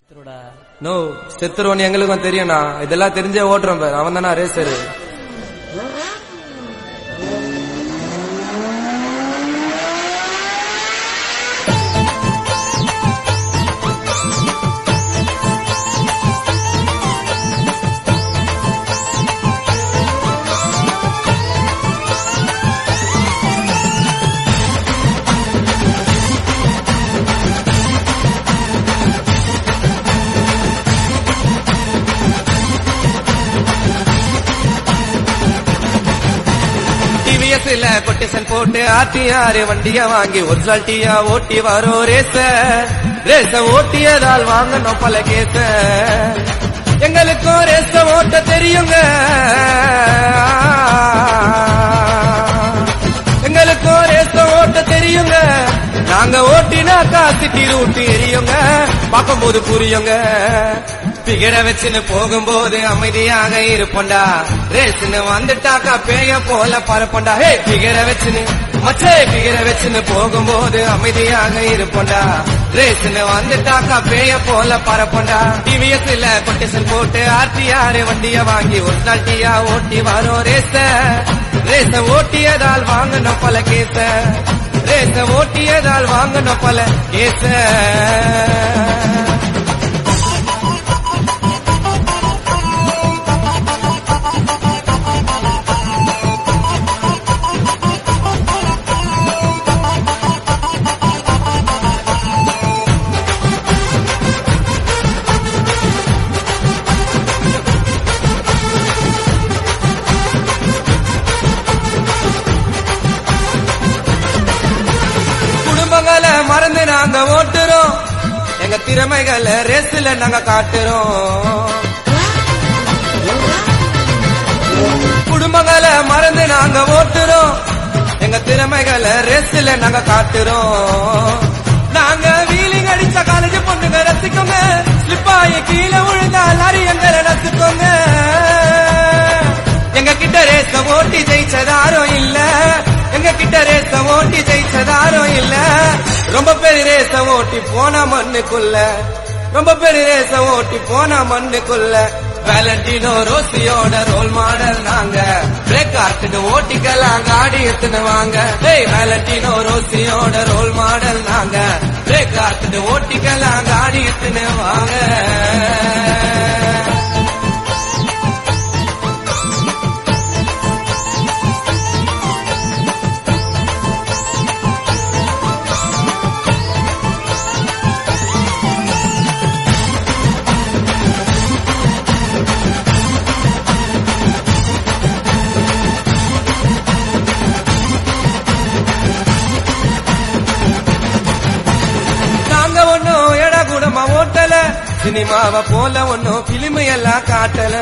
செத்துருடா no செத்துருவன் எங்களுக்கும் தெரியும்ண்ணா இதெல்லாம் தெரிஞ்சே ஓட்டுறோம் பாரு அவன் தானே ரேசரு டிவிஎஸ்ல கொட்டேஷன் போட்டு ஆர்டிஆர் வண்டிய வாங்கி ஒரிஜினல் டீயா ஓட்டி வரும் ரேச ரேச ஓட்டியதால் வாங்கணும் பல கேச எங்களுக்கும் ரேச ஓட்ட தெரியுங்க எங்களுக்கும் ரேச ஓட்ட தெரியுங்க நாங்க ஓட்டினாக்கா சிட்டி ரூட்டி எரியுங்க பார்க்கும்போது புரியுங்க பிகர வச்சுன்னு போகும்போது அமைதியாக இருப்போண்டா ரேஸ்னு வந்துட்டாக்கா பேய போல பரப்போண்டா ஹே பிகர வச்சுன்னு மச்சே பிகர வச்சுன்னு போகும்போது அமைதியாக இருப்போண்டா ரேஸ்னு வந்துட்டாக்கா பேய போல பரப்போண்டா டிவிஎஸ்ல கொட்டேஷன் போட்டு ஆர்டிஆர் வண்டிய வாங்கி ஒரு நாள் டீயா ஓட்டி வரோம் ரேச ரேச ஓட்டியதால் வாங்கணும் பல கேச ரேச ஓட்டியதால் வாங்கணும் பல கேச குடும்பங்களை மறந்து நாங்க ஓட்டுறோம் எங்க திறமைகளை ரேஸ்ல நாங்க காட்டுறோம் குடும்பங்களை மறந்து நாங்க ஓட்டுறோம் எங்க திறமைகளை ரேஸ்ல நாங்க காட்டுறோம் நாங்க வீலிங் அடிச்ச காலேஜ் பொண்ணுங்க ரசிக்கோங்க ஸ்லிப்பாயி கீழே விழுந்தா லாரி எங்களை ரசிக்கோங்க எங்க கிட்ட ரேச ஓட்டி ஜெயிச்சதாரும் இல்ல எங்க கிட்ட ரேச ஓட்டி ஜெயிச்சதாரும் இல்ல ரொம்ப பேர் ரேச ஓட்டி போன மண்ணுக்குள்ள ரொம்ப பேர் ரேச ஓட்டி போன மண்ணுக்குள்ள வேலண்டினோ ரோசியோட ரோல் மாடல் நாங்க பிரேக் ஆர்ட்டு ஓட்டிக்கலாம் காடி எத்துன்னு வாங்க ஏய் வேலண்டினோ ரோசியோட ரோல் மாடல் நாங்க பிரேக் ஆர்ட்டு ஓட்டிக்கலாம் காடி எத்துன்னு வாங்க நாங்க ஒன்னும் எட கூடமா ஓட்டல சினிமாவை போல ஒன்னும் பிலிமு எல்லாம் காட்டல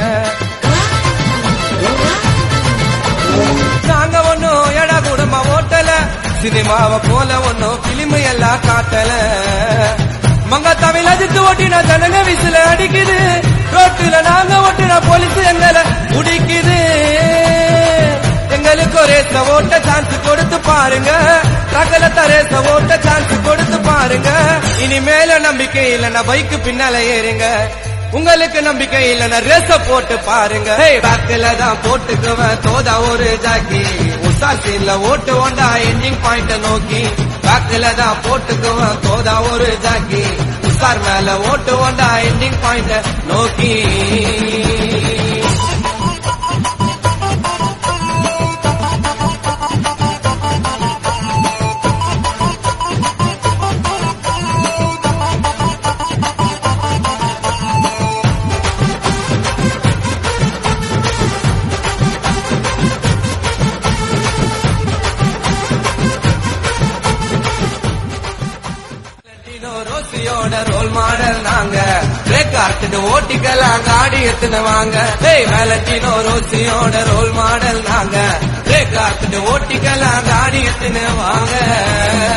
நாங்க ஒன்னும் எட கூடமா ஓட்டல சினிமாவை போல ஒன்னும் பிலிமு எல்லாம் காட்டல மங்க தமிழ் அஜித்து ஓட்டின ஜனங்க விசில அடிக்குது ரோட்டுல நாங்க ஓட்டின போலீஸ் எங்களை குடிக்குது எங்களுக்கு ரேச ஓட்ட சான்ஸ் கொடுத்து பாருங்க சகல தரேச ஓட்ட சான்ஸ் கொடுத்து பாருங்க இனிமேல நம்பிக்கை இல்லைன்னா பைக்கு பின்னால ஏறுங்க உங்களுக்கு நம்பிக்கை இல்லைன்னா ரேச போட்டு பாருங்க பேக்கில தான் போட்டுக்குவேன் தோதா ஒரு ஜாக்கி உசாசில ஓட்டு ஓண்டா எண்டிங் பாயிண்ட நோக்கி பேக்கில தான் போட்டுக்குவேன் தோதா ஒரு ஜாக்கி உசார் மேல ஓட்டு ஓண்டா எண்டிங் பாயிண்ட நோக்கி வேலண்டினோ ரோசியோட ரோல் மாடல் நாங்க பிரேக் ஆர்ட்டு ஓட்டிக்கலாம் காடி எத்துன வாங்க ஏய் வேலண்டினோ ரோசியோட ரோல் மாடல் நாங்க பிரேக் ஆர்ட்டு ஓட்டிக்கலாம் காடி எத்துன வாங்க